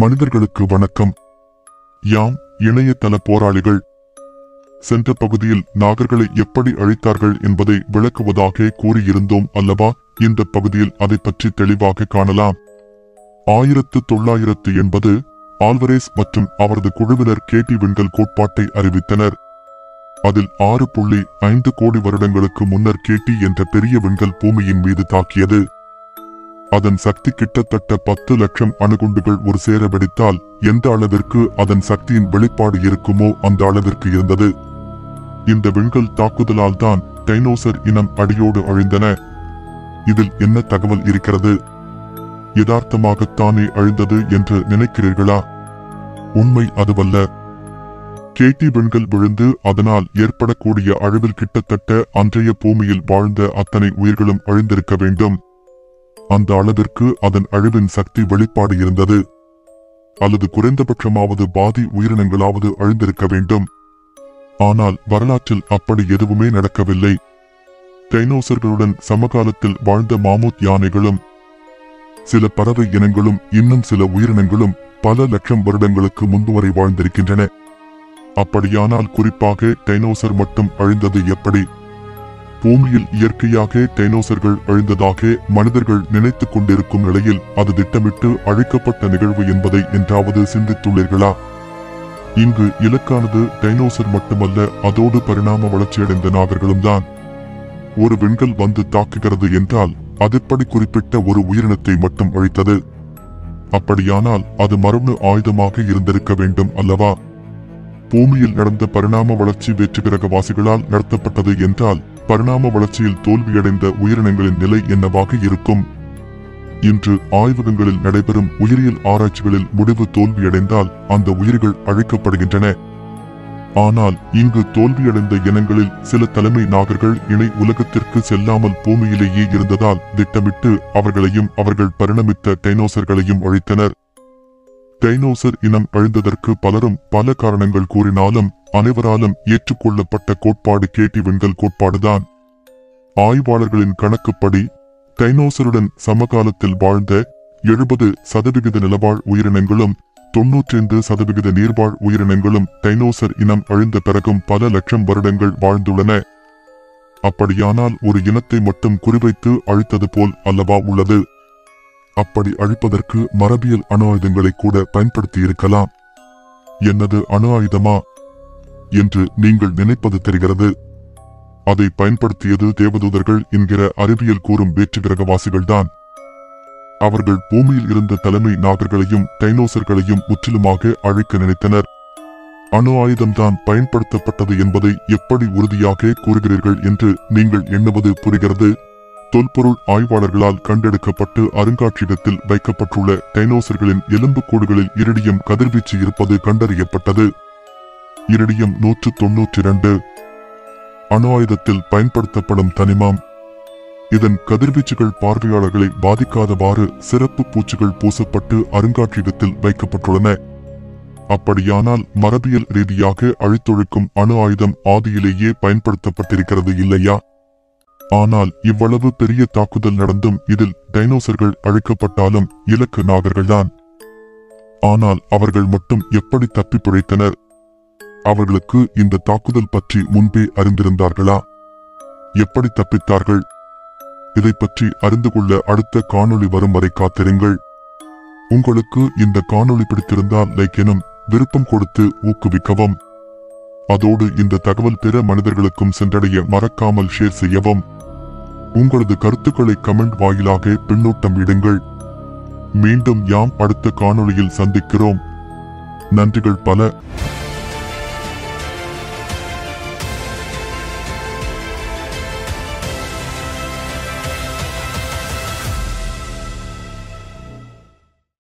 மனிதர்களுக்கு வணக்கம் யாம் இணையதள போராளிகள் சென்ற பகுதியில் நாகர்களை எப்படி அழித்தார்கள் என்பதை விளக்குவதாக கூறியிருந்தோம் அல்லவா இந்த பகுதியில் அதை பற்றி தெளிவாக காணலாம் ஆயிரத்து தொள்ளாயிரத்து எண்பது ஆல்வரேஸ் மற்றும் அவரது குழுவினர் கேட்டி விண்கல் கோட்பாட்டை அறிவித்தனர் அதில் ஆறு புள்ளி ஐந்து கோடி வருடங்களுக்கு முன்னர் கேட்டி என்ற பெரிய விண்கல் பூமியின் மீது தாக்கியது அதன் சக்தி கிட்டத்தட்ட பத்து லட்சம் அணுகுண்டுகள் ஒரு சேர வெடித்தால் எந்த அளவிற்கு அதன் சக்தியின் வெளிப்பாடு இருக்குமோ அந்த அளவிற்கு இருந்தது இந்த விண்கல் தாக்குதலால் தான் டைனோசர் இனம் அடியோடு அழிந்தன இதில் என்ன தகவல் இருக்கிறது யதார்த்தமாகத்தானே அழிந்தது என்று நினைக்கிறீர்களா உண்மை அதுவல்ல கேட்டி விண்கல் விழுந்து அதனால் ஏற்படக்கூடிய அழிவில் கிட்டத்தட்ட அன்றைய பூமியில் வாழ்ந்த அத்தனை உயிர்களும் அழிந்திருக்க வேண்டும் அந்த அளவிற்கு அதன் அழிவின் சக்தி வெளிப்பாடு இருந்தது அல்லது குறைந்தபட்சமாவது பாதி உயிரினங்களாவது அழிந்திருக்க வேண்டும் ஆனால் வரலாற்றில் அப்படி எதுவுமே நடக்கவில்லை டைனோசர்களுடன் சமகாலத்தில் வாழ்ந்த மாமூத் யானைகளும் சில பறவை இனங்களும் இன்னும் சில உயிரினங்களும் பல லட்சம் வருடங்களுக்கு முன்பு வரை வாழ்ந்திருக்கின்றன அப்படியானால் குறிப்பாக டைனோசர் மட்டும் அழிந்தது எப்படி பூமியில் இயற்கையாக டைனோசர்கள் அழிந்ததாக மனிதர்கள் நினைத்துக் கொண்டிருக்கும் நிலையில் அது திட்டமிட்டு அழிக்கப்பட்ட நிகழ்வு என்பதை என்றாவது சிந்தித்துள்ளீர்களா இங்கு இலக்கானது டைனோசர் மட்டுமல்ல அதோடு பரிணாம வளர்ச்சியடைந்த நாகர்களும் தான் ஒரு விண்கல் வந்து தாக்குகிறது என்றால் அதெப்படி குறிப்பிட்ட ஒரு உயிரினத்தை மட்டும் அழித்தது அப்படியானால் அது மரபணு ஆயுதமாக இருந்திருக்க வேண்டும் அல்லவா பூமியில் நடந்த பரிணாம வளர்ச்சி வேற்றுகிரகவாசிகளால் நடத்தப்பட்டது என்றால் பரிணாம வளர்ச்சியில் தோல்வியடைந்த உயிரினங்களின் நிலை என்னவாக இருக்கும் இன்று ஆய்வகங்களில் நடைபெறும் உயிரியல் ஆராய்ச்சிகளில் முடிவு தோல்வியடைந்தால் அந்த உயிர்கள் அழிக்கப்படுகின்றன ஆனால் இங்கு தோல்வியடைந்த இனங்களில் சில தலைமை நாகர்கள் இணை உலகத்திற்கு செல்லாமல் பூமியிலேயே இருந்ததால் திட்டமிட்டு அவர்களையும் அவர்கள் பரிணமித்த டைனோசர்களையும் அழித்தனர் டைனோசர் இனம் அழிந்ததற்கு பலரும் பல காரணங்கள் கூறினாலும் அனைவராலும் ஏற்றுக்கொள்ளப்பட்ட கோட்பாடு கேட்டி விண்கல் கோட்பாடுதான் ஆய்வாளர்களின் கணக்குப்படி டைனோசருடன் சமகாலத்தில் வாழ்ந்த எழுபது சதவிகித நிலவாழ் உயிரினங்களும் தொன்னூற்றி சதவிகித நீர்வாழ் உயிரினங்களும் டைனோசர் இனம் அழிந்த பிறகும் பல லட்சம் வருடங்கள் வாழ்ந்துள்ளன அப்படியானால் ஒரு இனத்தை மட்டும் குறிவைத்து அழித்தது போல் அல்லவா உள்ளது அப்படி அழிப்பதற்கு மரபியல் அணு ஆயுதங்களை கூட பயன்படுத்தி இருக்கலாம் என்னது அணு ஆயுதமா என்று நீங்கள் நினைப்பது தெரிகிறது அதை பயன்படுத்தியது தேவதூதர்கள் என்கிற அறிவியல் கூறும் வேற்று கிரகவாசிகள்தான் அவர்கள் பூமியில் இருந்த தலைமை நாகர்களையும் டைனோசர்களையும் முற்றிலுமாக அழிக்க நினைத்தனர் அணு ஆயுதம்தான் பயன்படுத்தப்பட்டது என்பதை எப்படி உறுதியாக கூறுகிறீர்கள் என்று நீங்கள் எண்ணுவது புரிகிறது தொல்பொருள் ஆய்வாளர்களால் கண்டெடுக்கப்பட்டு அருங்காட்சியகத்தில் வைக்கப்பட்டுள்ள டைனோசர்களின் எலும்புக்கூடுகளில் இரிடியம் கதிர்வீச்சு இருப்பது கண்டறியப்பட்டது இரிடியம் நூற்று தொன்னூற்றி இரண்டு அணு ஆயுதத்தில் பயன்படுத்தப்படும் தனிமம் இதன் கதிர்வீச்சுகள் பார்வையாளர்களை பாதிக்காதவாறு சிறப்பு பூச்சுகள் பூசப்பட்டு அருங்காட்சியகத்தில் வைக்கப்பட்டுள்ளன அப்படியானால் மரபியல் ரீதியாக அழித்தொழிக்கும் அணு ஆயுதம் ஆதியிலேயே பயன்படுத்தப்பட்டிருக்கிறது இல்லையா ஆனால் இவ்வளவு பெரிய தாக்குதல் நடந்தும் இதில் டைனோசர்கள் அழிக்கப்பட்டாலும் இலக்கு நாகர்கள்தான் ஆனால் அவர்கள் மட்டும் எப்படி தப்பி பிழைத்தனர் அவர்களுக்கு இந்த தாக்குதல் பற்றி முன்பே அறிந்திருந்தார்களா எப்படி தப்பித்தார்கள் இதை பற்றி அறிந்து கொள்ள அடுத்த காணொளி வரும் வரை காத்திருங்கள் உங்களுக்கு இந்த காணொளி பிடித்திருந்தால் லைக் எனும் விருப்பம் கொடுத்து ஊக்குவிக்கவும் அதோடு இந்த தகவல் பிற மனிதர்களுக்கும் சென்றடைய மறக்காமல் ஷேர் செய்யவும் உங்களது கருத்துக்களை கமெண்ட் வாயிலாக பின்னூட்டம் இடுங்கள் மீண்டும் யாம் அடுத்த காணொளியில் சந்திக்கிறோம் நன்றிகள் பல